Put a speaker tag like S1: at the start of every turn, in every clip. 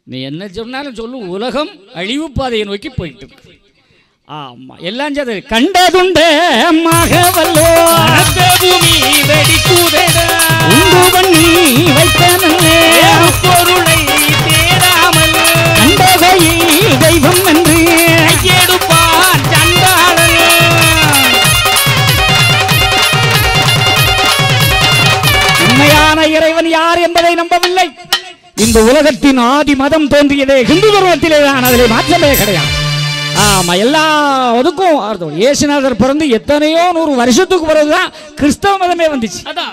S1: நீ என்ன சொன்னாலும் சொல்லு உலகம் அழிவு பாதையை நோக்கி போயிட்டு இருக்கு ஆமா எல்லாம் சரி கண்டதுண்டே மகவல்லோ
S2: அந்த பூமி வெடிக்குதடா
S1: உண்டு பண்ணி வைத்தனே
S2: பொருளை தேடாமல்
S1: கண்டகையில் தெய்வம் என்று
S2: கையெடுப்பான் சண்டாளன்
S1: உண்மையான இறைவன் யார் என்பதை நம்பவில்லை இந்த உலகத்தின் ஆதி மதம் தோன்றியதே ஹிந்து தர்மத்திலே தான் அதில் மாற்றமே கிடையாது ஆமா எல்லா அதுக்கும் அர்த்தம் இயேசுநாதர் பிறந்து எத்தனையோ நூறு வருஷத்துக்கு பிறகுதான் கிறிஸ்தவ மதமே வந்துச்சு
S2: அதான்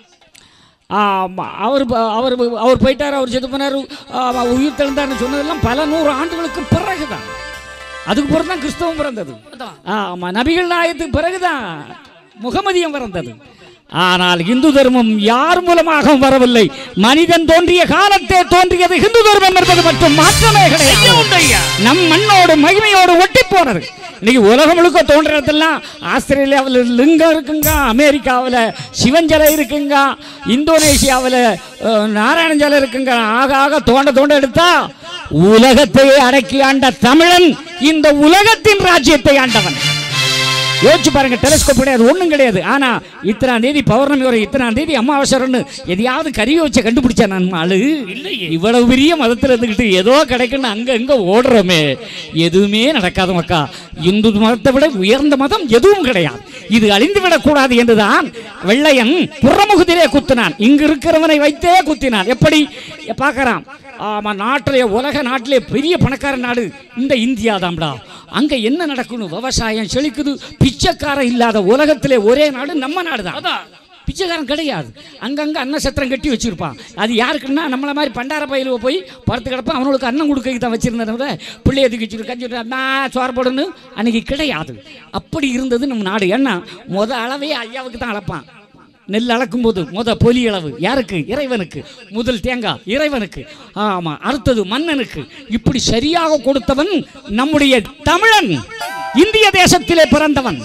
S1: ஆமா அவர் ப- அவர் ப- அவர் போயிட்டார் அவர் செத்து போனார் ஆமா, உயிர் தெழுந்தார்னு சொன்னதெல்லாம் பல நூறு ஆண்டுகளுக்கு பிறகுதான் அதுக்கு பிறகு தான் கிறிஸ்தவம் பிறந்தது
S2: அதான்
S1: ஆமா நபிகள் நாயத்துக்கு பிறகுதான் முகமதியம் பிறந்தது ஆனால் இந்து தர்மம் யார் மூலமாக வரவில்லை மனிதன் தோன்றிய காலத்தே தோன்றியது இந்து தர்மம் என்பது மட்டும் மாற்றமே கிடையாது
S2: உண்டையா
S1: நம் மண்ணோடு மகிமையோடு ஒட்டி போனது இன்னைக்கு உலகம் முழுக்க தோன்றதெல்லாம் ஆஸ்திரேலியாவில் லிங்கம் இருக்குங்க அமெரிக்காவில் சிவன் சிலை இருக்குங்க இந்தோனேஷியாவில் அஹ், நாராயண சிலை இருக்குங்க ஆக ஆக தோண்ட தோண்ட எடுத்தா உலகத்தையே அடக்கி ஆண்ட தமிழன் இந்த உலகத்தின் ராஜ்யத்தை ஆண்டவன் யோசிச்சு பாருங்க டெலிஸ்கோப் கிடையாது ஒண்ணும் கிடையாது ஆனா இத்தனாம் தேதி பௌர்ணமி வரும் இத்தனாம் தேதி அமாவாசைன்னு எதையாவது கருவி வச்சு கண்டுபிடிச்சா நான் ஆளு
S2: இல்லையே.
S1: இவ்வளவு பெரிய மதத்தில் இருந்துக்கிட்டு ஏதோ கிடைக்குன்னு அங்க அங்க ஓடுறோமே எதுவுமே நடக்காத மக்கா இந்து மதத்தை விட உயர்ந்த மதம் எதுவும் கிடையாது இது அழிந்து விடக்கூடாது என்றுதான் வெள்ளையன் புறமுகத்திலே குத்தினான் இங்கு இருக்கிறவனை வைத்தே குத்தினான் எப்படி பார்க்கறான் ஆமா நாட்டிலே உலக நாட்டிலே பெரிய பணக்கார நாடு இந்த இந்தியா தான்டா அங்க என்ன நடக்கணும் விவசாயம் செழிக்குது பிச்சைக்காரன் இல்லாத உலகத்திலே ஒரே நாடு நம்ம நாடு தான்
S2: அதான்
S1: பிச்சைக்காரன் கிடையாது அங்கங்க அன்னசத்திரம் கட்டி வச்சிருப்பான் அது யாருக்குன்னா நம்மள மாதிரி பண்டார பயிலுவ போய் படுத்து கிடப்பான் அவனுக்கு அன்னம் கொடுக்க தான் வச்சிருந்தத பிள்ளைய தூக்கி வச்சிரு கஞ்சி நான் சோறு போடணும் அன்னைக்கு கிடையாது அப்படி இருந்தது நம்ம நாடு ஏன்னா முத அளவே ஐயாவுக்கு தான் அளப்பான் நெல் அளக்கும் போது முத பொலி அளவு யாருக்கு இறைவனுக்கு முதல் தேங்காய் இறைவனுக்கு ஆமா அடுத்தது மன்னனுக்கு இப்படி சரியாக கொடுத்தவன் நம்முடைய தமிழன் இந்திய தேசத்திலே பிறந்தவன்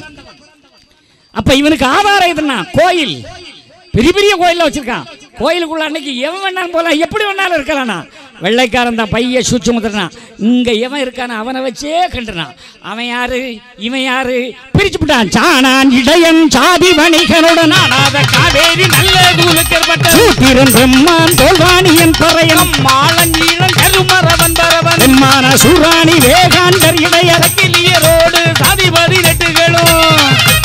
S1: அப்ப இவனுக்கு ஆதாரம் எதுனா கோயில் பெரிய பெரிய கோயில்ல வச்சிருக்கான் கோயிலுக்குள்ள அன்னைக்கு எவன் வேணாலும் போலாம் எப்படி வேணாலும் இருக்கலாம்னா வெள்ளைக்காரன் தான் பைய சுச்சு முத்துறான் இங்க எவன் இருக்கான அவனை வச்சே கண்டுனான் அவன் யாரு இவன் யாரு பிரிச்சு விட்டான் சாணான் இடையன் சாதி வணிகனுடன்
S2: நானாத காவேரி நல்ல தூளுக்கப்பட்ட
S1: சூத்திரன் பிரம்மான் தோல்வாணியன் பறையன்
S2: மாலஞ்சீழன் கருமரவன் பரவன்
S1: பெண்மான சூராணி வேகாண்டர் இடையர்
S2: கிளியரோடு சாதி பதினெட்டுகளும்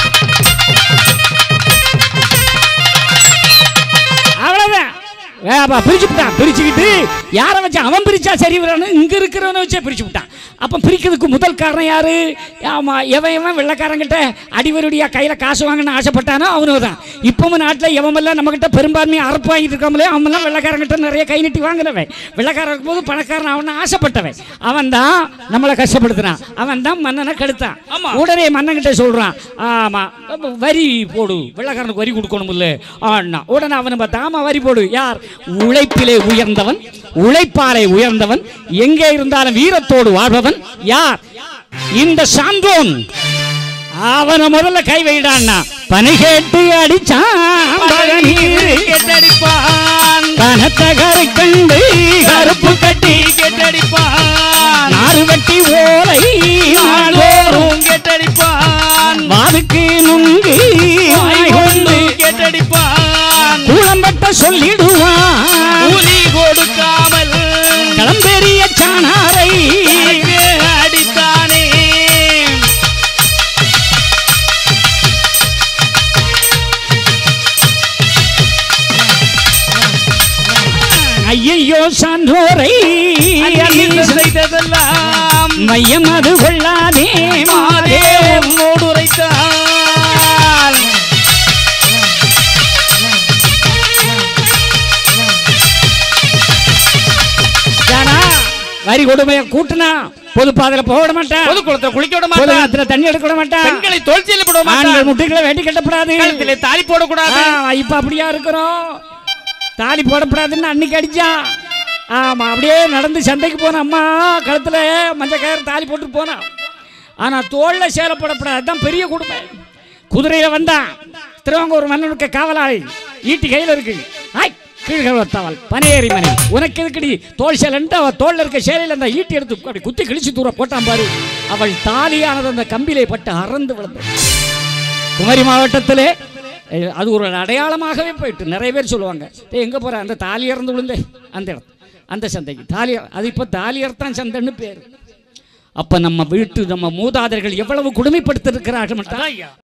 S1: அவ்வளவுதான் ஏப்பா பிரிச்சு விட்டான் பிரிச்சுக்கிட்டு யாரை வச்சு அவன் பிரிச்சா சரி வரணும் இங்க இருக்கிறவனை வச்சே பிரிச்சு விட்டான் அப்ப பிரிக்கிறதுக்கு முதல் காரணம் யாரு ஆமா எவன் எவன் வெள்ளக்காரங்கிட்ட அடிவருடியா கையில காசு வாங்கணும்னு ஆசைப்பட்டானோ அவனு தான் இப்பவும் நாட்டில் எவமெல்லாம் நம்ம கிட்ட பெரும்பான்மையை அறுப்பு வாங்கிட்டு இருக்காமலே அவன்லாம் வெள்ளக்காரங்கிட்ட நிறைய கை நீட்டி வாங்கினவன் வெள்ளக்காரன் இருக்கும்போது பணக்காரன் அவனை ஆசைப்பட்டவன் அவன் தான் நம்மளை கஷ்டப்படுத்தினான் அவன் தான் மன்னனை கெடுத்தான்
S2: ஆமா.
S1: உடனே மன்னன்கிட்ட சொல்றான் ஆமா அப்ப வரி போடு வெள்ளக்காரனுக்கு வரி கொடுக்கணும் இல்ல ஆனா உடனே அவனை பார்த்தா ஆமா வரி போடு யார் உழைப்பிலே உயர்ந்தவன் உழைப்பாலே உயர்ந்தவன் எங்கே இருந்தாலும் வீரத்தோடு வாழ்பவன் யார் இந்த சான்றோன் அவனை முதல்ல கை வைடான்னா பனி கேட்டு அடிச்சான் பழநீர்
S2: கேட்டடிப்பான்
S1: கனத்த கரை கண்டு கருப்பு கட்டி
S2: கேட்டடிப்பான்
S1: நாறு வெட்டி ஓலை நாள்தோறும்
S2: நாள்தோறும் கேட்டடிப்பான்
S1: வாதுக்கு நுங்கு வாய் கொண்டு
S2: கேட்டடிப்பான்
S1: கூளம்பட்ட சொல்லிடுவான்
S2: கூலி கொடுக்காமல்
S1: களம்பெரிய சாணாரை
S2: எனக்கு அடித்தானே
S1: ஐயையோ சான்றோரை
S2: அநீதி செய்ததெல்லாம்
S1: மையம் அது கொள்ளாதே
S2: மாதே
S1: மாதே
S2: உன்னோடு உரைத்தான்
S1: தானா வரி கொடுமைய கூட்டுனா பொது பாதையில போக விட மாட்டான்
S2: பொது குளத்தை குளிக்க விட
S1: பொது
S2: மாட்டான்
S1: காத்துல தண்ணி எடுக்க விட மாட்டான்
S2: பெண்களை தோல் செய்யப்பட விட
S1: ஆண்கள்
S2: மாட்டான்
S1: முட்டைகளை வேட்டி கட்டப்படாது
S2: கழுத்திலே தாலி போடக்கூடாது
S1: ஆ, இப்ப அப்படியா இருக்கிறோம் தாலி போடப்படாதுன்னு அன்னைக்கு அடிச்சான் ஆமா அப்படியே நடந்து சந்தைக்கு போன அம்மா கழுத்துல மஞ்சள் கயிறு தாலி போட்டு போனான் ஆனா தோல்ல சேலை போடப்படாது அதுதான் பெரிய கொடுமை குதிரையில வந்தான் திருவாங்கூர் மன்னனுக்கு காவலாளி ஈட்டி கையில இருக்கு ஆய் கீழ்கவத்தாவல் பனையேறி மனை உனக்கு எதுக்கடி தோல் சேலன்ட்டு அவள் தோல்ல இருக்க சேலையில் அந்த ஈட்டி எடுத்து அப்படி குத்தி கிழிச்சு தூர போட்டான் பாரு அவள் தாலியானது அந்த கம்பிலே பட்டு அறந்து விழுந்தது குமரி மாவட்டத்திலே அஹ், அது ஒரு அடையாளமாகவே போயிட்டு நிறைய பேர் சொல்லுவாங்க "டேய், எங்க போற அந்த தாலி இறந்து விழுந்தே அந்த இடம் அந்த சந்தைக்கு தாலி அது இப்போ தாலியர்தான் சந்தைன்னு பேர் அப்ப நம்ம வீட்டு நம்ம மூதாதையர்கள் எவ்வளவு கொடுமைப்படுத்திருக்கிறார்கள்
S2: அதான் ஐயா.